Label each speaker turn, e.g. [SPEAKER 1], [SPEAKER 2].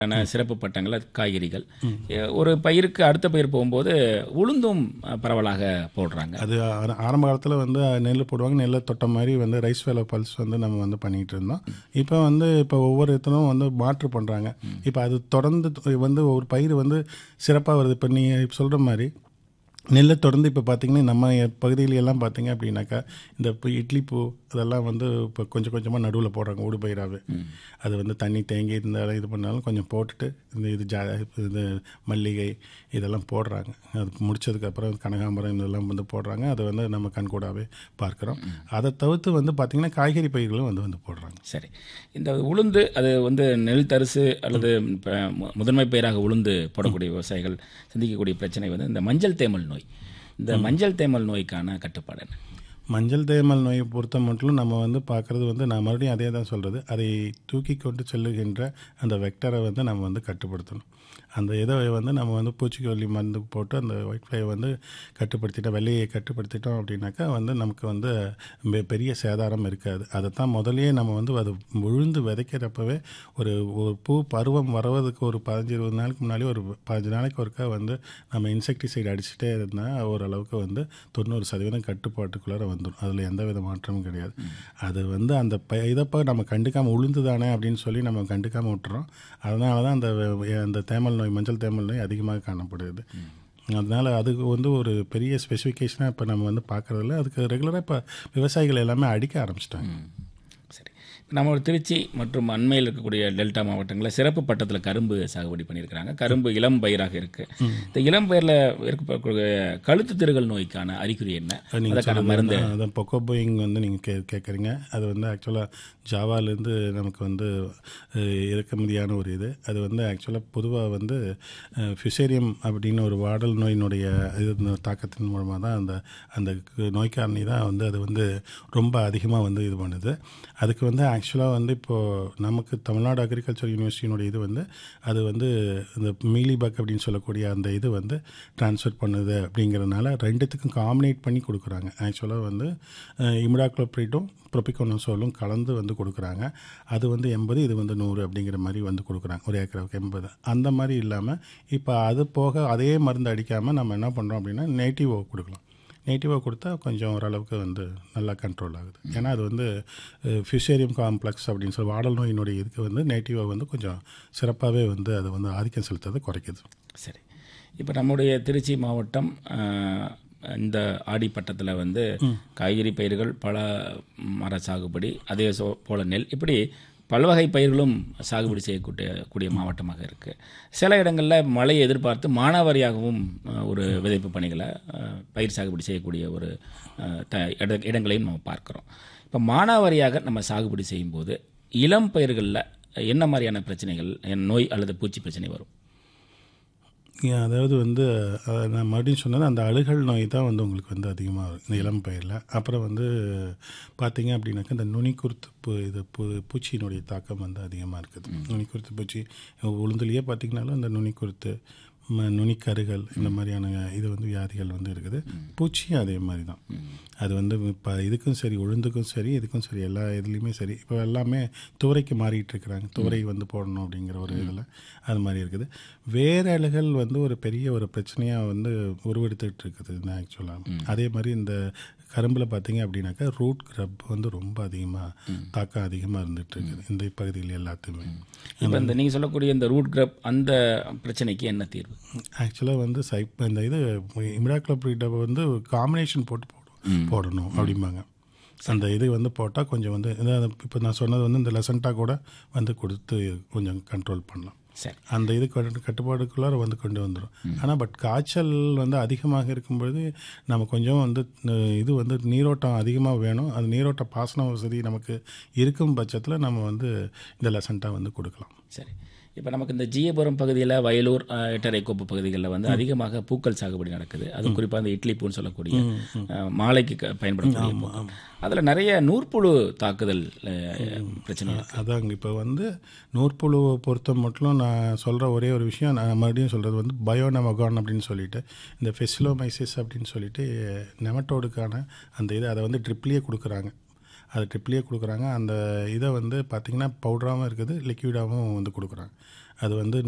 [SPEAKER 1] ஆன சிறப்பு பட்டங்கள் அது காய்கறிகள் ஒரு பயிருக்கு அடுத்த பயிர் போகும்போது உளுந்தும் அஹ், பரவலாக போடுறாங்க
[SPEAKER 2] அது ஆர- ஆரம்ப காலத்தில் வந்து நெல் போடுவாங்க நெல்லை தொட்ட மாதிரி வந்து ரைஸ் வேலை பல்ஸ் வந்து நம்ம வந்து பண்ணிகிட்டு இருந்தோம் இப்போ வந்து இப்போ ஒவ்வொரு இடத்துலும் வந்து மாற்று பண்ணுறாங்க இப்போ அது தொடர்ந்து வந்து ஒரு பயிர் வந்து சிறப்பாக வருது இப்போ நீங்கள் சொல்கிற மாதிரி நெல்லை தொடர்ந்து இப்போ பார்த்தீங்கன்னா நம்ம பகுதியில எல்லாம் பார்த்தீங்க அப்படின்னாக்கா இந்த இப்போ இட்லி பூ இதெல்லாம் வந்து இப்போ கொஞ்சம் கொஞ்சமாக நடுவில் போடுறாங்க ஊடு பயிராகவே அது வந்து தண்ணி தேங்கி இருந்தாலும் இது பண்ணாலும் கொஞ்சம் போட்டுட்டு இந்த இது ஜா இது மல்லிகை இதெல்லாம் போடுறாங்க அது முடிச்சதுக்கப்புறம் கனகாம்பரம் இதெல்லாம் வந்து போடுறாங்க அதை வந்து நம்ம கண்கூடாவே பார்க்குறோம் அதை தவிர்த்து வந்து பார்த்திங்கன்னா காய்கறி பயிர்களும் வந்து வந்து போடுறாங்க
[SPEAKER 1] சரி இந்த உளுந்து அது வந்து நெல் தரிசு அல்லது இப்ப மு- முதன்மை பயிராக உளுந்து போடக்கூடிய விவசாயிகள் சந்திக்கக்கூடிய பிரச்சனை வந்து இந்த மஞ்சள் தேமல் நோய் இந்த மஞ்சள் தேமல் நோய்க்கான கட்டுப்பாடு என்ன
[SPEAKER 2] மஞ்சள் தேமல் நோயை பொறுத்த மட்டும் நம்ம வந்து பார்க்குறது வந்து நான் மறுபடியும் அதே தான் சொல்கிறது அதை தூக்கி கொண்டு செல்லுகின்ற அந்த வெக்டரை வந்து நம்ம வந்து கட்டுப்படுத்தணும் அந்த இதை வந்து நம்ம வந்து பூச்சிக்கொல்லி மருந்து போட்டு அந்த ஒயிட் ஃப்ளையை வந்து கட்டுப்படுத்திட்டோம் வெள்ளையை கட்டுப்படுத்திட்டோம் அப்படின்னாக்கா வந்து நமக்கு வந்து பெ- பெரிய சேதாரம் இருக்காது அதை தான் முதல்லயே நம்ம வந்து அது விழுந்து விதைக்கிறப்பவே ஒரு ஒரு பூ பருவம் வரவதுக்கு ஒரு பதினஞ்சு இருபது நாளுக்கு முன்னாடி ஒரு பதினஞ்சு நாளைக்கு ஒருக்கா வந்து நம்ம இன்செக்டிசைடு அடிச்சுட்டே இருந்தால் ஓரளவுக்கு வந்து தொண்ணூறு சதவீதம் கட்டுப்பாட்டுக்குள்ளார வந்துடும் அதில் எந்த வித மாற்றமும் கிடையாது அது வந்து அந்த ப இதப்போ நம்ம கண்டுக்காமல் உளுந்து தானே அப்படின்னு சொல்லி நம்ம கண்டுக்காமல் விட்டுறோம் அதனால தான் அந்த வ- அந்த தேமல் நோய் மஞ்சள் தேமல் நோய் அதிகமாக காணப்படுது அதனால் அதுக்கு வந்து ஒரு பெரிய ஸ்பெசிஃபிகேஷனாக இப்போ நம்ம வந்து பார்க்குறதில்ல அதுக்கு ரெகுலராக இப்போ விவசாயிகள் எல்லாமே அடிக்க ஆரம்பிச்சிட்டாங்க
[SPEAKER 1] சரி நம்ம ஒரு திருச்சி மற்றும் அண்மையில் இருக்கக்கூடிய டெல்டா மாவட்டங்களில் சிறப்பு பட்டத்தில் கரும்பு சாகுபடி பண்ணியிருக்கிறாங்க கரும்பு இளம் பயிராக இருக்கு இந்த இளம் பயிரில் இருக்கக்கூடிய கழுத்து திருகல் நோய்க்கான அறிகுறி என்ன அதற்கான மருந்து
[SPEAKER 2] அதான் பொக்கோபோயிங் வந்து நீங்கள் கே கேட்குறீங்க அது வந்து ஆக்சுவலாக ஜாவாலேருந்து நமக்கு வந்து அஹ், இறக்குமதியான ஒரு இது அது வந்து ஆக்சுவலாக பொதுவாக வந்து ஃபியூசேரியம் அப்படின்னு ஒரு வாடல் நோயினுடைய இது தாக்கத்தின் மூலமாக தான் அந்த அந்த நோய் காரணி தான் வந்து அது வந்து ரொம்ப அதிகமாக வந்து இது பண்ணுது அதுக்கு வந்து ஆக்சுவலாக வந்து இப்போது நமக்கு தமிழ்நாடு அக்ரிகல்ச்சர் யூனிவர்சிட்டியினுடைய இது வந்து அது வந்து இந்த மீலிபக் அப்படின்னு சொல்லக்கூடிய அந்த இது வந்து ட்ரான்ஸ்ஃபர் பண்ணுது அப்படிங்கிறதுனால ரெண்டுத்துக்கும் காம்பினேட் பண்ணி கொடுக்குறாங்க ஆக்சுவலாக வந்து இமிடாக்ளோப்ரேட்டும் ப்ரொபிகோனோசோலும் கலந்து வந்து கொடுக்குறாங்க அது வந்து எண்பது இது வந்து நூறு அப்படிங்கிற மாதிரி வந்து கொடுக்குறாங்க ஒரு ஏக்கராவுக்கு எண்பது அந்த மாதிரி இல்லாமல் இப்போ அது போக அதே மருந்து அடிக்காமல் நம்ம என்ன பண்ணுறோம் அப்படின்னா நேட்டிவோ கொடுக்கலாம் நேட்டிவாக கொடுத்தா கொஞ்சம் ஓரளவுக்கு வந்து நல்லா கண்ட்ரோல் ஆகுது ஏன்னா அது வந்து ஃபியூசேரியம் காம்ப்ளெக்ஸ் அப்படின்னு சொல்லி வாடல் நோயினுடைய இதுக்கு வந்து நேட்டிவாக வந்து கொஞ்சம் சிறப்பாகவே வந்து அது வந்து ஆதிக்கம் செலுத்துறதை குறைக்குது
[SPEAKER 1] சரி இப்போ நம்முடைய திருச்சி மாவட்டம் ஆஹ், இந்த ஆடிப்பட்டத்தில் வந்து காய்கறி பயிர்கள் பல மர சாகுபடி அதே சோ போல நெல் இப்படி பல்வகை பயிர்களும் சாகுபடி செய்யக்கூடிய கூடிய மாவட்டமாக இருக்குது சில இடங்களில் மழையை எதிர்பார்த்து மானாவாரியாகவும் ஆஹ், ஒரு விதைப்பு பணிகளை ஆஹ், பயிர் சாகுபடி செய்யக்கூடிய ஒரு ஆஹ், த இட இடங்களையும் நம்ம பார்க்குறோம் இப்போ மானாவாரியாக நம்ம சாகுபடி செய்யும்போது இளம் பயிர்களில் என்ன மாதிரியான பிரச்சனைகள் நோய் அல்லது பூச்சி பிரச்சனை வரும்
[SPEAKER 2] ஏன் அதாவது வந்து அஹ், நான் மறுபடியும் சொன்னது அந்த அழுகல் நோய் தான் வந்து உங்களுக்கு வந்து அதிகமாக வரும் இந்த இளம் பயிரில் அப்புறம் வந்து பார்த்தீங்க அப்படின்னாக்கா இந்த நுனிக்குருத்து பூ இது பூ பூச்சியினுடைய தாக்கம் வந்து அதிகமாக இருக்குது நுனிக்குருத்து பூச்சி உளுந்துலேயே பார்த்தீங்கன்னாலும் இந்த நுனிக்குருத்து ம நுனிக்கருகள் இந்த மாதிரியான இது வந்து வியாதிகள் வந்து இருக்குது பூச்சியும் அதே மாதிரி தான் அது வந்து இப்போ இதுக்கும் சரி உளுந்துக்கும் சரி இதுக்கும் சரி எல்லா இதுலேயுமே சரி இப்போ எல்லாமே துவரைக்கு மாறிட்டு இருக்கிறாங்க துவரை வந்து போடணும் அப்படிங்கிற ஒரு இதில் அது மாதிரி இருக்குது வேரழுகள் வந்து ஒரு பெரிய ஒரு பிரச்சனையாக வந்து உருவெடுத்துக்கிட்டு இருக்குது ஆக்சுவலாக அதே மாதிரி இந்த கரும்பில் பார்த்தீங்க அப்படின்னாக்கா ரூட் கிரப் வந்து ரொம்ப அதிகமாக தாக்கம் அதிகமாக இருந்துட்டு இருக்குது இந்த பகுதியில் எல்லாத்தையுமே
[SPEAKER 1] இப்போ இந்த நீங்கள் சொல்லக்கூடிய இந்த ரூட் கிரப் அந்த பிரச்சனைக்கு என்ன தீர்வு
[SPEAKER 2] ஆக்சுவலாக வந்து சைப் இந்த இது இமிடாக்ளோப்ரீட்டை வந்து காம்பினேஷன் போட்டு போடும் போடணும் அப்படிம்பாங்க அந்த இது வந்து போட்டால் கொஞ்சம் வந்து இப்போ நான் சொன்னது வந்து இந்த லெசன்ட்டாக கூட வந்து கொடுத்து கொஞ்சம் கண்ட்ரோல் பண்ணலாம்
[SPEAKER 1] சரி
[SPEAKER 2] அந்த இது கட்டு- கட்டுப்பாடுக்குள்ளார வந்து கொண்டு வந்துடும் ஆனால் பட் காய்ச்சல் வந்து அதிகமாக இருக்கும்பொழுது நம்ம கொஞ்சம் வந்து அஹ், இது வந்து நீரோட்டம் அதிகமாக வேணும் அது நீரோட்ட பாசன வசதி நமக்கு இருக்கும் பட்சத்தில் நம்ம வந்து இந்த லெசன்ட்டாக வந்து கொடுக்கலாம்
[SPEAKER 1] சரி இப்போ நமக்கு இந்த ஜியபுரம் பகுதியில் வயலூர் அஹ், எட்டரைக்கோப்பு பகுதிகளில் வந்து அதிகமாக பூக்கள் சாகுபடி நடக்குது அது குறிப்பாக இந்த இட்லி பூன்னு சொல்லக்கூடிய அஹ், மாலைக்கு க- பயன்படக்கூடிய பூ அதில் நிறைய நூற்புழு தாக்குதல் அஹ், பிரச்சனை இருக்கு
[SPEAKER 2] அதாங்க இப்போ வந்து நூற்புழுவை பொறுத்த மட்டும் நான் சொல்கிற ஒரே ஒரு விஷயம் நான் மறுபடியும் சொல்கிறது வந்து பயோனமகான் அப்படின்னு சொல்லிட்டு இந்த ஃபெசிலோமைசிஸ் அப்படின்னு சொல்லிட்டு நெமட்டோடுக்கான அந்த இது அதை வந்து ட்ரிப்லேயே கொடுக்குறாங்க அது ட்ரிப்லேயே கொடுக்குறாங்க அந்த இதை வந்து பார்த்திங்கன்னா பவுடராகவும் இருக்குது லிக்விடாகவும் வந்து கொடுக்குறாங்க அது வந்து